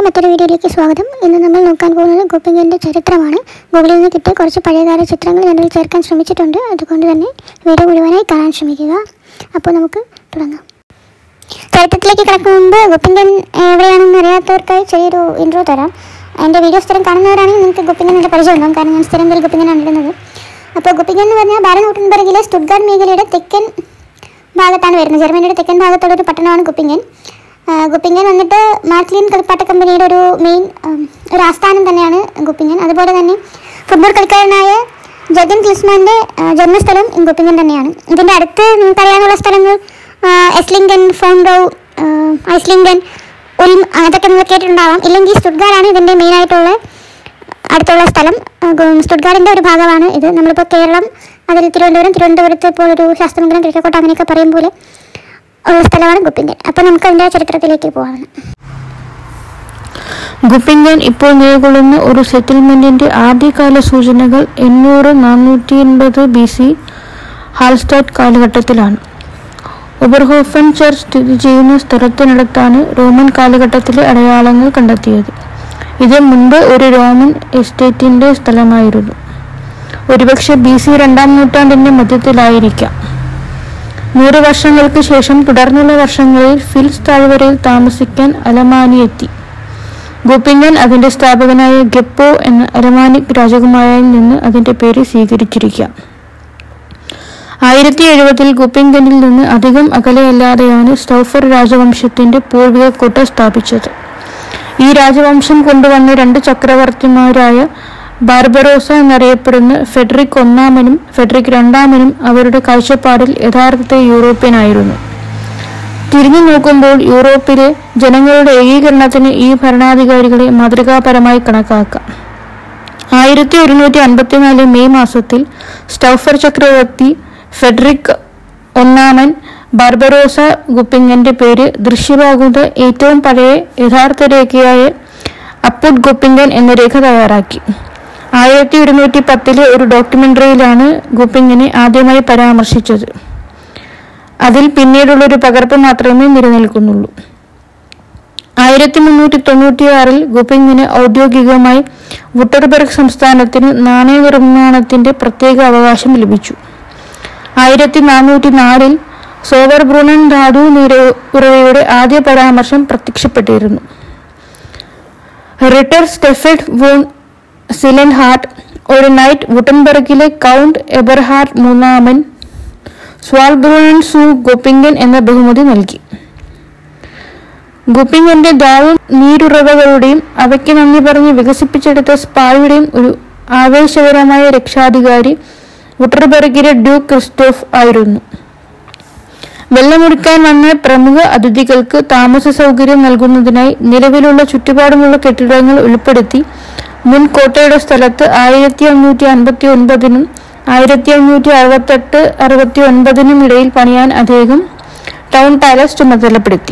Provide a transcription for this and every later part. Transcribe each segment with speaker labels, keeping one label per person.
Speaker 1: മറ്റൊരു വീഡിയോയിലേക്ക് സ്വാഗതം ഇന്ന് നമ്മൾ നോക്കാൻ പോകുന്നത് ഗോപികൻ്റെ ചരിത്രമാണ് ഗൂഗിളിൽ നിന്ന് കിട്ടിയ കുറച്ച് പഴയകാല ചിത്രങ്ങൾ ഞാനതിൽ ചേർക്കാൻ ശ്രമിച്ചിട്ടുണ്ട് അതുകൊണ്ട് തന്നെ വീഡിയോ മുഴുവനായി കാണാൻ ശ്രമിക്കുക അപ്പോൾ നമുക്ക് തുടങ്ങാം ചരിത്രത്തിലേക്ക് കിടക്കും മുമ്പ് ഗോപിങ്കൻ എവിടെയാണെന്ന് അറിയാത്തവർക്കായി ചെറിയൊരു ഇൻട്രോ തരാം എൻ്റെ വീഡിയോ സ്ഥിരം കാണുന്നവരാണെങ്കിൽ നിങ്ങൾക്ക് ഗോപിങ്കൻ എൻ്റെ പരിചയം ഉണ്ടാകും കാരണം ഞാൻ സ്ഥിരം ഇതിൽ ഗോപിങ്കനാണ് ഇടുന്നത് അപ്പോൾ ഗോപിങ്കൻ എന്ന് പറഞ്ഞാൽ ബാരനൂട്ടൻബർഗിലെ സ്റ്റുഡ്ഗാർഡ് മേഖലയുടെ തെക്കൻ ഭാഗത്താണ് വരുന്നത് ജർമ്മനിയുടെ തെക്കൻ ഭാഗത്തുള്ള ഒരു പട്ടണമാണ് ഗുപ്പിങ്ങൻ ആ, ഗുപ്പിങ്ങൻ വന്നിട്ട് മാർക്ലിൻ കളിപ്പാട്ട കമ്പനിയുടെ ഒരു മെയിൻ ഉം, ഒരു ആസ്ഥാനം തന്നെയാണ് ഗുപ്പിങ്ങൻ അതുപോലെ തന്നെ ഫുട്ബോൾ കളിക്കാരനായ ജഗൻ ക്ലിസ്മാൻ്റെ ആ, ജന്മസ്ഥലം ഗുപ്പിങ്ങൻ തന്നെയാണ് ഇതിൻ്റെ അടുത്ത് നിങ്ങൾക്ക് അറിയാനുള്ള സ്ഥലങ്ങൾ ആ, എസ്ലിംഗൻ ഫോൺറോ ആ, ഐസ്ലിംഗൻ ഉൽം അതൊക്കെ നിങ്ങൾ കേട്ടിട്ടുണ്ടാവാം ഇല്ലെങ്കിൽ സ്റ്റുഡ്ഗാറാണ് ഇതിൻ്റെ മെയിനായിട്ടുള്ള അടുത്തുള്ള സ്ഥലം സ്റ്റുഡ്ഗാർഡിൻ്റെ ഒരു ഭാഗമാണ് ഇത് നമ്മളിപ്പോൾ കേരളം അതിൽ തിരുവനന്തപുരം തിരുവനന്തപുരത്ത് ഇപ്പോൾ ഒരു ശാസ്ത്രമംഗലം കിഴക്കോട്ട അങ്ങനെയൊക്കെ പറയും പോലെ ഉള്ള സ്ഥലമാണ് ഗുപ്പിങ്കൻ അപ്പോൾ നമുക്ക് അതിൻ്റെ ചരിത്രത്തിലേക്ക് പോകാം
Speaker 2: ഗുപ്പിങ്കൻ ഇപ്പോൾ നിലകൊള്ളുന്ന ഒരു സെറ്റിൽമെന്റിന്റെ ആദ്യകാല സൂചനകൾ എണ്ണൂറ് നാനൂറ്റി എൺപത് ബി സി ഹാൽസ്റ്റാറ്റ് കാലഘട്ടത്തിലാണ് ഒബർഹോഫൻ ചർച്ച് സ്ഥിതി ചെയ്യുന്ന സ്ഥലത്തിനടുത്താണ് റോമൻ കാലഘട്ടത്തിലെ അടയാളങ്ങൾ കണ്ടെത്തിയത് ഇത് മുൻപ് ഒരു റോമൻ എസ്റ്റേറ്റിന്റെ സ്ഥലമായിരുന്നു ഒരുപക്ഷെ ബി സി രണ്ടാം നൂറ്റാണ്ടിന്റെ മധ്യത്തിലായിരിക്കാം നൂറ് വർഷങ്ങൾക്ക് ശേഷം തുടർന്നുള്ള വർഷങ്ങളിൽ ഫിൽസ് താഴ്വരയിൽ താമസിക്കാൻ അലമാനി എത്തി ഗോപിങ്ങൻ അതിന്റെ സ്ഥാപകനായ ഗെപ്പോ എന്ന അലമാനിക് രാജകുമാരനിൽ നിന്ന് അതിന്റെ പേര് സ്വീകരിച്ചിരിക്കാം ആയിരത്തി എഴുപതിൽ ഗോപിങ്കനിൽ നിന്ന് അധികം അകലെയല്ലാതെയാണ് സ്റ്റൗഫർ രാജവംശത്തിന്റെ പൂർവിക കോട്ട സ്ഥാപിച്ചത് ഈ രാജവംശം കൊണ്ടുവന്ന രണ്ട് ചക്രവർത്തിമാരായ ബാർബറോസ എന്നറിയപ്പെടുന്ന ഫെഡറിക് ഒന്നാമനും ഫെഡറിക് രണ്ടാമനും അവരുടെ കാഴ്ചപ്പാടിൽ യഥാർത്ഥത്തെ യൂറോപ്യനായിരുന്നു തിരിഞ്ഞു നോക്കുമ്പോൾ യൂറോപ്പിലെ ജനങ്ങളുടെ ഏകീകരണത്തിന് ഈ ഭരണാധികാരികളെ മാതൃകാപരമായി കണക്കാക്കാം ആയിരത്തി ഒരുന്നൂറ്റി അൻപത്തിനാല് മെയ് മാസത്തിൽ സ്റ്റൗഫർ ചക്രവർത്തി ഫെഡറിക് ഒന്നാമൻ ബാർബറോസ ഗുപ്പിങ്ങന്റെ പേര് ദൃശ്യമാകുന്ന ഏറ്റവും പഴയ യഥാർത്ഥ രേഖയായ അപ്പുഡ് ഗുപ്പിങ്കൻ എന്ന രേഖ തയ്യാറാക്കി ആയിരത്തി ഒരുന്നൂറ്റി പത്തിലെ ഒരു ഡോക്യുമെന്ററിയിലാണ് ഗുപ്പിങ്ങിനെ ആദ്യമായി പരാമർശിച്ചത് അതിൽ പിന്നീടുള്ള ഒരു പകർപ്പ് മാത്രമേ നിലനിൽക്കുന്നുള്ളൂ ആയിരത്തി മുന്നൂറ്റി തൊണ്ണൂറ്റിയാറിൽ ഗുപ്പിങ്ങിന് ഔദ്യോഗികമായി വുട്ടർബർഗ് സംസ്ഥാനത്തിന് നാണയ നിർമ്മാണത്തിന്റെ പ്രത്യേക അവകാശം ലഭിച്ചു ആയിരത്തി നാനൂറ്റി നാലിൽ സോവർബ്രൂണൻ ധാതു നീര ഉറവയുടെ ആദ്യ പരാമർശം പ്രത്യക്ഷപ്പെട്ടിരുന്നു റിട്ടർ സ്റ്റെഫഡ് വോൺ സിലൻഹാർട്ട് ഒരു നൈറ്റ് വുട്ടൻബർഗിലെ കൗണ്ട് എബർഹാർട്ട് മൂന്നാമൻ സ്വാൽബ്രൂണൻ സു ഗോപ്പിങ്കൻ എന്ന ബഹുമതി നൽകി ഗുപ്പിങ്ങന്റെ ദാവു നീരുറവകളുടെയും അവയ്ക്ക് നന്ദി പറഞ്ഞ് വികസിപ്പിച്ചെടുത്ത സ്പായുടെയും ഒരു ആവേശകരമായ രക്ഷാധികാരി വുട്ടർബർഗിലെ ഡ്യൂക്ക് ക്രിസ്റ്റോഫ് ആയിരുന്നു വെള്ളമൊടുക്കാൻ വന്ന പ്രമുഖ അതിഥികൾക്ക് താമസ സൗകര്യം നൽകുന്നതിനായി നിലവിലുള്ള ചുറ്റുപാടുമുള്ള കെട്ടിടങ്ങൾ ഉൾപ്പെടുത്തി മുൻ കോട്ടയുടെ സ്ഥലത്ത് ആയിരത്തി അഞ്ഞൂറ്റി അൻപത്തി ഒൻപതിനും ആയിരത്തി അഞ്ഞൂറ്റി അറുപത്തെട്ട് അറുപത്തി ഒൻപതിനും ഇടയിൽ പണിയാൻ അദ്ദേഹം ടൗൺ പാലസ് ചുമതലപ്പെടുത്തി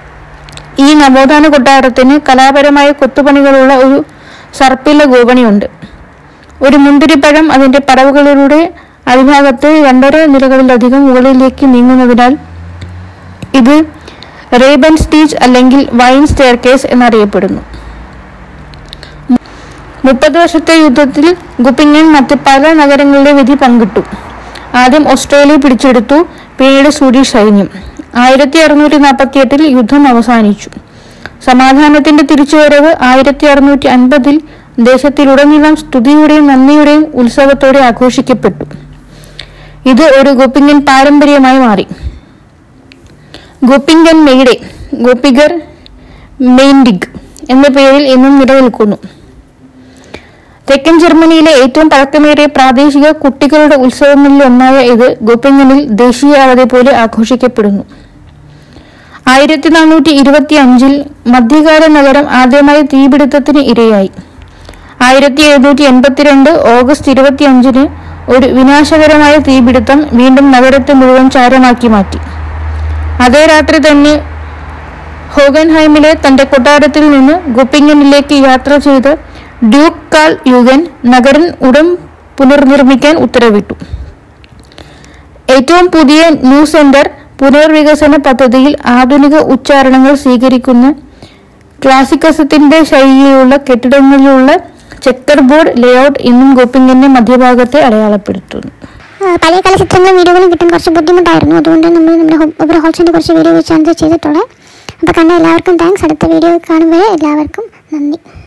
Speaker 2: ഈ നവോത്ഥാന കൊട്ടാരത്തിന് കലാപരമായ കൊത്തുപണികളുള്ള ഒരു സർപ്പില ഗോപണിയുണ്ട് ഒരു മുന്തിരിപ്പഴം അതിന്റെ പടവുകളിലൂടെ അടിഭാഗത്ത് രണ്ടര നിലകളിലധികം മുകളിലേക്ക് നീങ്ങുന്നതിനാൽ ഇത് റേബൻ സ്റ്റീച്ച് അല്ലെങ്കിൽ വൈൻ സ്റ്റെയർകേസ് എന്നറിയപ്പെടുന്നു മുപ്പത് വർഷത്തെ യുദ്ധത്തിൽ ഗുപ്പിങ്ങൻ മറ്റ് പല നഗരങ്ങളിലെ വിധി പങ്കിട്ടു ആദ്യം ഓസ്ട്രേലിയ പിടിച്ചെടുത്തു പിന്നീട് സ്വീഡിഷ് സൈന്യം ആയിരത്തി അറുന്നൂറ്റി നാൽപ്പത്തി എട്ടിൽ യുദ്ധം അവസാനിച്ചു സമാധാനത്തിന്റെ തിരിച്ചുവരവ് ആയിരത്തി അറുന്നൂറ്റി അൻപതിൽ ദേശത്തിലുടനീളം സ്തുതിയുടെയും നന്ദിയുടെയും ഉത്സവത്തോടെ ആഘോഷിക്കപ്പെട്ടു ഇത് ഒരു ഗോപ്പിങ്ങൻ പാരമ്പര്യമായി മാറി ഗോപ്പിങ്കൻ മെയ്ഡെ ഗോപിഗർ മെയിൻഡിഗ് എന്ന പേരിൽ ഇന്നും നിലനിൽക്കുന്നു തെക്കൻ ജർമ്മനിയിലെ ഏറ്റവും പഴക്കമേറിയ പ്രാദേശിക കുട്ടികളുടെ ഉത്സവങ്ങളിൽ ഒന്നായ ഇത് ഗോപ്പിങ്ങനിൽ ദേശീയ അവധി പോലെ ആഘോഷിക്കപ്പെടുന്നു ആയിരത്തി നാനൂറ്റി ഇരുപത്തി അഞ്ചിൽ മധ്യകാല നഗരം ആദ്യമായി തീപിടുത്തത്തിന് ഇരയായി ആയിരത്തി എഴുന്നൂറ്റി എൺപത്തിരണ്ട് ഓഗസ്റ്റ് ഇരുപത്തി അഞ്ചിന് ഒരു വിനാശകരമായ തീപിടുത്തം വീണ്ടും നഗരത്തെ മുഴുവൻ ചാരമാക്കി മാറ്റി അതേ രാത്രി തന്നെ ഹോഗൻഹൈമിലെ തന്റെ കൊട്ടാരത്തിൽ നിന്ന് ഗുപ്പിങ്ങനിലേക്ക് യാത്ര ചെയ്ത് ഡ്യൂക്ക് കാൾ യുഗൻ നഗരം ഉടൻ പുനർനിർമ്മിക്കാൻ ഉത്തരവിട്ടു ഏറ്റവും പുതിയ ന്യൂ സെന്റർ പുനർവികസന പദ്ധതിയിൽ ആധുനിക ഉച്ചാരണങ്ങൾ സ്വീകരിക്കുന്ന ക്ലാസിക്കസത്തിന്റെ ശൈലിയിലുള്ള കെട്ടിടങ്ങളിലുള്ള ചെക്കർ ബോർഡ് ലേഔട്ട് ഇന്നും ഗോപ്പിംഗിന്റെ മധ്യഭാഗത്തെ അടയാളപ്പെടുത്തുന്നു
Speaker 1: ആ, പഴയ കാല ചിത്രങ്ങളും വീഡിയോകളും കിട്ടാൻ കുറച്ച് ബുദ്ധിമുട്ടായിരുന്നു അതുകൊണ്ട് നമ്മൾ നമ്മുടെ ഒബ്രോ ഹോൾസിൻ്റെ കുറച്ച് വീഡിയോ വെച്ചാണ് ഇത് ചെയ്തിട്ടുള്ളത് അപ്പോൾ കണ്ട എല്ലാവർക്കും താങ്ക്സ് അടുത്ത വീഡിയോ കാണുമ്പോൾ എല്ലാവർക്കും നന്ദി